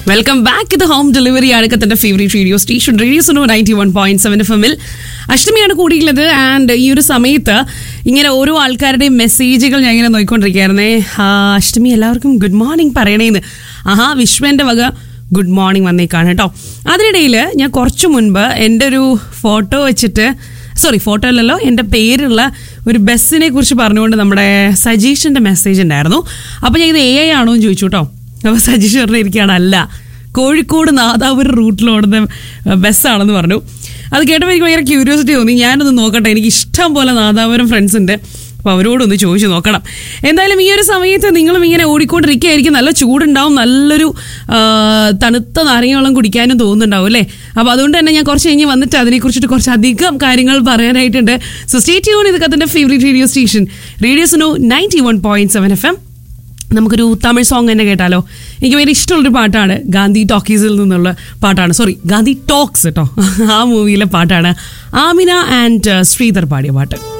welcome back ഇത് home delivery അടുക്കത്തിന്റെ favourite radio station radio Suno ninety one point seven F എമ്മിൽ അഷ്ടമിയാണ് കൂടിയുള്ളത് and ഈ ഒരു സമയത്ത് ഇങ്ങനെ ഓരോ ആൾക്കാരുടെയും മെസ്സേജുകൾ ഞാൻ ഇങ്ങനെ നോക്കിക്കൊണ്ടിരിക്കുകയായിരുന്നേ ആ, അഷ്ടമി എല്ലാവർക്കും ഗുഡ് മോർണിംഗ് പറയണേന്ന് ആഹാ വിശ്വന്റെ വക ഗുഡ് മോർണിംഗ് വന്നേക്കാണ് കേട്ടോ അതിനിടയിൽ ഞാൻ കുറച്ചു മുൻപ് എൻ്റെ ഒരു ഫോട്ടോ വെച്ചിട്ട് സോറി ഫോട്ടോ അല്ലല്ലോ എൻ്റെ പേരുള്ള ഒരു ബസ്സിനെ കുറിച്ച് പറഞ്ഞുകൊണ്ട് നമ്മുടെ സജീഷിൻ്റെ മെസ്സേജ് ഉണ്ടായിരുന്നു അപ്പോൾ ഞാൻ ഇത് എ ഐ ആണോ എന്ന് ചോദിച്ചു കേട്ടോ അപ്പോൾ സജീഷ് പറഞ്ഞിരിക്കുകയാണ് അല്ല കോഴിക്കോട് നാദാപുരം റൂട്ടിൽ ഓടുന്ന ബസ്സാണെന്ന് പറഞ്ഞു അത് കേട്ടപ്പോൾ എനിക്ക് ഭയങ്കര ക്യൂരിയോസിറ്റി തോന്നി ഞാനൊന്ന് നോക്കട്ടെ എനിക്ക് ഇഷ്ടം പോലെ നാദാപുരം ഫ്രണ്ട്സ് ഉണ്ട് അപ്പോൾ അവരോടൊന്ന് ചോദിച്ചു നോക്കണം എന്തായാലും ഈ ഒരു സമയത്ത് നിങ്ങളും ഇങ്ങനെ ഓടിക്കൊണ്ടിരിക്കുകയായിരിക്കും നല്ല ചൂടുണ്ടാവും നല്ലൊരു ആ, തണുത്ത നാരങ്ങ വെള്ളം കുടിക്കാനും തോന്നുന്നുണ്ടാവും അല്ലേ അപ്പോൾ അതുകൊണ്ട് തന്നെ ഞാൻ കുറച്ച് കഴിഞ്ഞ് വന്നിട്ട് അതിനെക്കുറിച്ചിട്ട് കുറച്ച് അധികം കാര്യങ്ങൾ പറയാനായിട്ടുണ്ട് സോ സ്റ്റേ ട്യൂൺ ഇത് കത്തിൻ്റെ favourite radio station radio Suno ninety one point seven F M നമുക്കൊരു തമിഴ് സോങ് തന്നെ കേട്ടാലോ എനിക്ക് ഭയങ്കര ഇഷ്ടമുള്ളൊരു പാട്ടാണ് ഗാന്ധി ടോക്കീസിൽ നിന്നുള്ള പാട്ടാണ് സോറി ഗാന്ധി ടോക്സ് കേട്ടോ ആ മൂവിയിലെ പാട്ടാണ് ആമിന ആൻഡ് ശ്രീധർ പാടിയ പാട്ട്